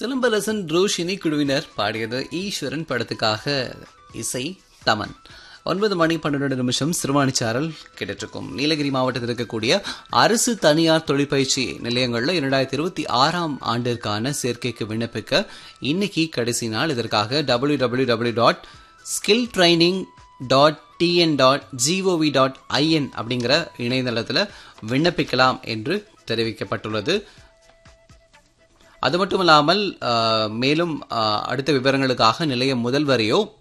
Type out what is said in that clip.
சிலம்பரசன் ரோஷினி குழுவினர் பாடியது ஈஸ்வரன் படத்துக்காக இசை தமன் ஒன்பது மணி பன்னிரெண்டு நிமிஷம் சிறுவாணிச்சாரல் கேட்டுருக்கும் நீலகிரி மாவட்டத்தில் இருக்கக்கூடிய அரசு தனியார் தொழிற்பயிற்சி நிலையங்களில் இரண்டாயிரத்தி இருபத்தி ஆறாம் ஆண்டிற்கான சேர்க்கைக்கு விண்ணப்பிக்க இன்னைக்கு கடைசி நாள் இதற்காக W W W dot skill training dot TN dot GOV dot IN அப்படிங்கிற இணையதளத்தில் விண்ணப்பிக்கலாம் என்று தெரிவிக்கப்பட்டுள்ளது அது மட்டும் இல்லாமல் அஹ், மேலும் அஹ், அடுத்த விவரங்களுக்காக நிலைய முதல்வரையோ